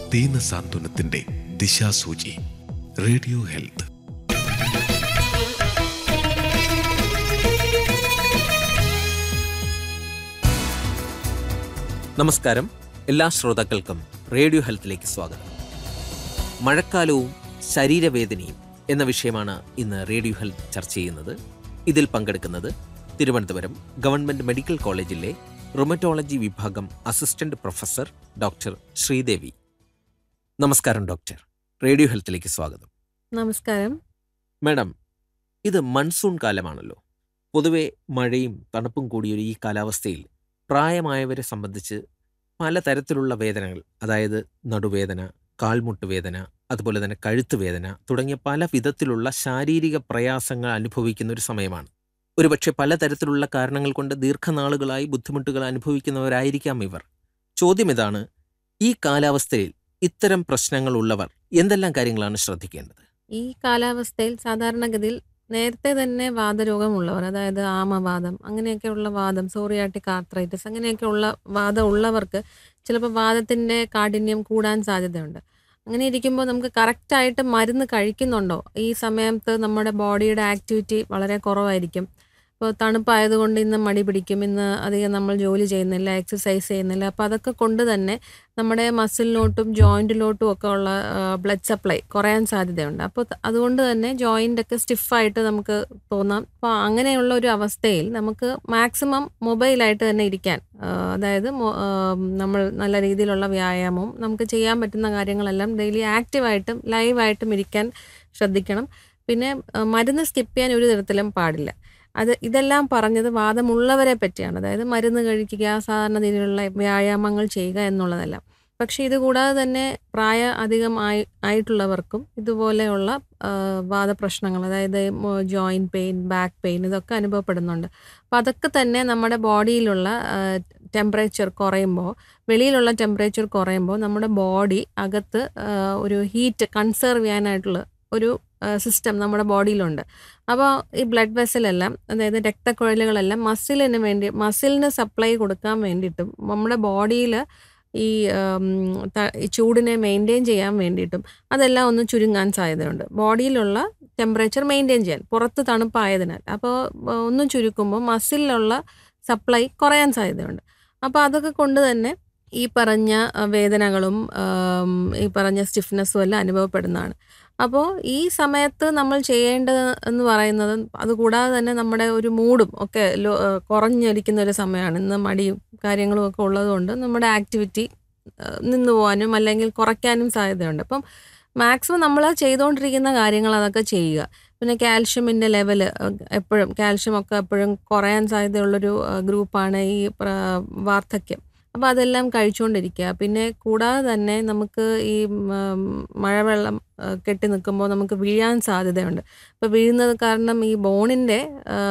ദീന സാന്ത്വനത്തിന്റെ ദിശാസൂചി radio health നമസ്കാരം എല്ലാ ശ്രോതാക്കൾക്കും റേഡിയോ ഹെൽത്തിലേക്ക് സ്വാഗതം മഴക്കാലവും ശരീരവേദനയും എന്ന വിഷയമാണ് ഇന്ന് റേഡിയോ ഹെൽത്ത് ചർച്ച ചെയ്യുന്നത് ഇതിൽ പങ്കെടുക്കുന്നത് തിരുവനന്തപുരം ഗവൺമെന്റ് മെഡിക്കൽ കോളേജിലെ റുമറ്റോളജി വിഭാഗം അസിസ്റ്റന്റ് പ്രൊഫസർ ഡോക്ടർ ശ്രീദേവി നമസ്കാരം ഡോക്ടർ റേഡിയോ ഹെൽത്തിലേക്ക് സ്വാഗതം നമസ്കാരം മാഡം ഇത് മൺസൂൺ കാലമാണല്ലോ പൊതുവെ മഴയും തണുപ്പും കൂടിയൊരു ഈ കാലാവസ്ഥയിൽ പ്രായമായവരെ സംബന്ധിച്ച് പലതരത്തിലുള്ള വേദനകൾ അതായത് നടുവേദന കാൽമുട്ട് വേദന അതുപോലെ തന്നെ കഴുത്ത് വേദന തുടങ്ങിയ പല വിധത്തിലുള്ള ശാരീരിക പ്രയാസങ്ങൾ അനുഭവിക്കുന്ന ഒരു സമയമാണ് ഒരുപക്ഷെ പലതരത്തിലുള്ള കാരണങ്ങൾ കൊണ്ട് ദീർഘനാളുകളായി ബുദ്ധിമുട്ടുകൾ അനുഭവിക്കുന്നവരായിരിക്കാം ഇവർ ചോദ്യം ഇതാണ് ഈ കാലാവസ്ഥയിൽ ഇത്തരം പ്രശ്നങ്ങൾ ഉള്ളവർ എന്തെല്ലാം കാര്യങ്ങളാണ് ശ്രദ്ധിക്കേണ്ടത് ഈ കാലാവസ്ഥയിൽ സാധാരണഗതിയിൽ നേരത്തെ തന്നെ വാദരോഗമുള്ളവർ അതായത് ആമവാദം അങ്ങനെയൊക്കെയുള്ള വാദം സോറിയാട്ടിക് ആർത്രൈറ്റിസ് അങ്ങനെയൊക്കെയുള്ള വാദം ഉള്ളവർക്ക് ചിലപ്പോൾ വാദത്തിൻ്റെ കാഠിന്യം കൂടാൻ സാധ്യതയുണ്ട് അങ്ങനെ ഇരിക്കുമ്പോൾ നമുക്ക് കറക്റ്റായിട്ട് മരുന്ന് കഴിക്കുന്നുണ്ടോ ഈ സമയത്ത് നമ്മുടെ ബോഡിയുടെ ആക്ടിവിറ്റി വളരെ കുറവായിരിക്കും ഇപ്പോൾ തണുപ്പായതുകൊണ്ട് ഇന്ന് മടി പിടിക്കും ഇന്ന് അധികം നമ്മൾ ജോലി ചെയ്യുന്നില്ല എക്സസൈസ് ചെയ്യുന്നില്ല അപ്പോൾ അതൊക്കെ കൊണ്ട് തന്നെ നമ്മുടെ മസിലിലോട്ടും ജോയിൻറ്റിലോട്ടും ഒക്കെ ഉള്ള ബ്ലഡ് സപ്ലൈ കുറയാൻ സാധ്യതയുണ്ട് അപ്പോൾ ത- അതുകൊണ്ട് തന്നെ ജോയിൻ്റ് ഒക്കെ സ്റ്റിഫായിട്ട് നമുക്ക് തോന്നാം അപ്പോൾ അങ്ങനെയുള്ള ഒരു അവസ്ഥയിൽ നമുക്ക് മാക്സിമം മൊബൈലായിട്ട് തന്നെ ഇരിക്കാൻ ആ, അതായത് മൊ- ആ, നമ്മൾ നല്ല രീതിയിലുള്ള വ്യായാമവും നമുക്ക് ചെയ്യാൻ പറ്റുന്ന കാര്യങ്ങളെല്ലാം ഡെയിലി ആക്റ്റീവായിട്ടും ലൈവായിട്ടും ഇരിക്കാൻ ശ്രദ്ധിക്കണം പിന്നെ ആ, മരുന്ന് സ്കിപ്പ് ചെയ്യാൻ ഒരു തരത്തിലും പാടില്ല അത് ഇതെല്ലാം പറഞ്ഞത് വാദമുള്ളവരെ പറ്റിയാണ് അതായത് മരുന്ന് കഴിക്കുക സാധാരണ രീതിയിലുള്ള വ്യായാമങ്ങൾ ചെയ്യുക എന്നുള്ളതല്ല പക്ഷേ ഇത് കൂടാതെ തന്നെ പ്രായ അധികം ആയി ആയിട്ടുള്ളവർക്കും ഇതുപോലെയുള്ള ആ, വാദപ്രശ്നങ്ങൾ അതായത് ജോയിൻറ്റ് പെയിൻ ബാക്ക് പെയിൻ ഇതൊക്കെ അനുഭവപ്പെടുന്നുണ്ട് അപ്പോൾ അതൊക്കെ തന്നെ നമ്മുടെ ബോഡിയിലുള്ള ടെമ്പറേച്ചർ കുറയുമ്പോൾ വെളിയിലുള്ള ടെമ്പറേച്ചർ കുറയുമ്പോൾ നമ്മുടെ ബോഡി അകത്ത് ആ, ഒരു ഹീറ്റ് കൺസേർവ് ചെയ്യാനായിട്ടുള്ള ഒരു സിസ്റ്റം നമ്മുടെ ബോഡിയിലുണ്ട് അപ്പോൾ ഈ ബ്ലഡ് വെസലെല്ലാം അതായത് രക്തക്കുഴലുകളെല്ലാം മസിലിന് വേണ്ടി മസിലിന് സപ്ലൈ കൊടുക്കാൻ വേണ്ടിയിട്ടും നമ്മുടെ ബോഡിയിൽ ഈ ഉം, ത- ഈ ചൂടിനെ മെയിൻറ്റെയിൻ ചെയ്യാൻ വേണ്ടിയിട്ടും അതെല്ലാം ഒന്ന് ചുരുങ്ങാൻ സാധ്യതയുണ്ട് ബോഡിയിലുള്ള ടെമ്പറേച്ചർ മെയിൻറ്റെയിൻ ചെയ്യാൻ പുറത്ത് തണുപ്പായതിനാൽ അപ്പോൾ ഒന്ന് ചുരുക്കുമ്പോൾ മസിലിലുള്ള സപ്ലൈ കുറയാൻ സാധ്യതയുണ്ട് അപ്പോൾ അതൊക്കെ കൊണ്ട് തന്നെ ഈ പറഞ്ഞ ആ, വേദനകളും ആം, ഈ പറഞ്ഞ സ്റ്റിഫ്നെസ്സും എല്ലാം അനുഭവപ്പെടുന്നതാണ് അപ്പോൾ ഈ സമയത്ത് നമ്മൾ ചെയ്യേണ്ടത് എന്ന് പറയുന്നത് അതുകൂടാതെ തന്നെ നമ്മുടെ ഒരു മൂഡും ഒക്കെ ലോ- ആ, കുറഞ്ഞിരിക്കുന്ന ഒരു സമയമാണ് ഇന്ന് മടിയും കാര്യങ്ങളും ഒക്കെ ഉള്ളതുകൊണ്ട് നമ്മുടെ ആക്ടിവിറ്റി നിന്ന് പോകാനും അല്ലെങ്കിൽ കുറയ്ക്കാനും സാധ്യതയുണ്ട് അപ്പം മാക്സിമം നമ്മൾ ചെയ്തുകൊണ്ടിരിക്കുന്ന കാര്യങ്ങൾ അതൊക്കെ ചെയ്യുക പിന്നെ കാൽഷ്യമിൻ്റെ ലെവൽ എപ്പോഴും കാൽഷ്യം ഒക്കെ എപ്പോഴും കുറയാൻ സാധ്യതയുള്ളൊരു ആ, ഗ്രൂപ്പാണ് ഈ പ്ര- വാർദ്ധക്യം അപ്പോൾ അതെല്ലാം കഴിച്ചുകൊണ്ടിരിക്കുക പിന്നെ കൂടാതെ തന്നെ നമുക്ക് ഈ ഉം, മഴവെള്ളം ആ, കെട്ടി നിൽക്കുമ്പോൾ നമുക്ക് വീഴാൻ സാധ്യതയുണ്ട് അപ്പോൾ വീഴുന്നത് കാരണം ഈ ബോണിൻ്റെ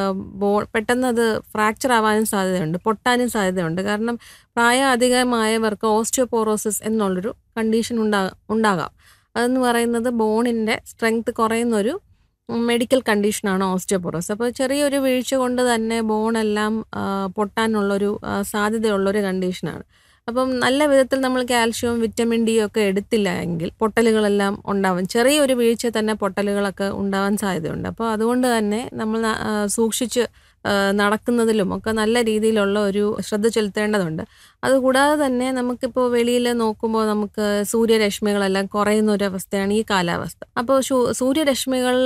ബോ പെട്ടെന്ന് അത് ഫ്രാക്ചർ ആവാനും സാധ്യതയുണ്ട് പൊട്ടാനും സാധ്യതയുണ്ട് കാരണം പ്രായം അധികമായവർക്ക് ഓസ്റ്റിയോപോറോസിസ് എന്നുള്ളൊരു കണ്ടീഷൻ ഉണ്ടാ ഉണ്ടാകാം അതെന്ന് പറയുന്നത് ബോണിൻ്റെ സ്ട്രെങ്ത് കുറയുന്നൊരു മെഡിക്കൽ കണ്ടീഷനാണ് ഓസ്റ്റിയോപോറോസ് അപ്പോൾ ചെറിയൊരു വീഴ്ച കൊണ്ട് തന്നെ ബോണെല്ലാം ആ, പൊട്ടാനുള്ളൊരു ആ, സാധ്യതയുള്ളൊരു കണ്ടീഷനാണ് അപ്പം നല്ല വിധത്തിൽ നമ്മൾ കാൽഷ്യവും വിറ്റമിൻ ഡി ഒക്കെ എടുത്തില്ല എങ്കിൽ പൊട്ടലുകളെല്ലാം ഉണ്ടാവും ചെറിയൊരു വീഴ്ച തന്നെ പൊട്ടലുകളൊക്കെ ഉണ്ടാവാൻ സാധ്യതയുണ്ട് അപ്പോൾ അതുകൊണ്ട് തന്നെ നമ്മൾ ന- ആ, സൂക്ഷിച്ച് ആ, നടക്കുന്നതിലും ഒക്കെ നല്ല രീതിയിലുള്ള ഒരു ശ്രദ്ധ ചെലുത്തേണ്ടതുണ്ട് അതുകൂടാതെ തന്നെ നമുക്കിപ്പോൾ വെളിയിൽ നോക്കുമ്പോൾ നമുക്ക് സൂര്യരശ്മികളെല്ലാം കുറയുന്ന ഒരു അവസ്ഥയാണ് ഈ കാലാവസ്ഥ അപ്പോൾ സൂര്യരശ്മികൾ